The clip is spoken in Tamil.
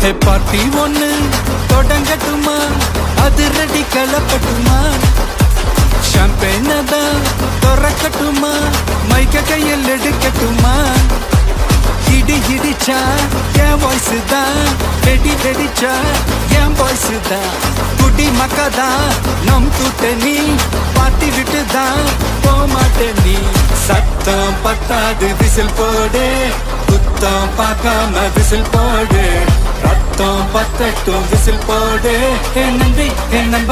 ஹே பார்ட்டி ஒண்ணு தொடங்கட்டுமா அது ரெடி கிளப்பட்டுமா ஷாம்பெயின தான் திறக்கட்டுமா மைக்க கையில் எடுக்கட்டுமா இடி இடிச்சா என் வாய்ஸ் தான் வெடி வெடிச்சா என் வாய்ஸ் தான் குடி மக்கா தான் நம் துட்ட நீ பாட்டி விட்டு தான் போமாட்ட நீ சத்தம் பத்தாது விசில் போடு குத்தம் பார்க்காம விசில் போடு ரத்தம் பத்தட்டும் விசில் போடு என் நன்றி என் நண்பா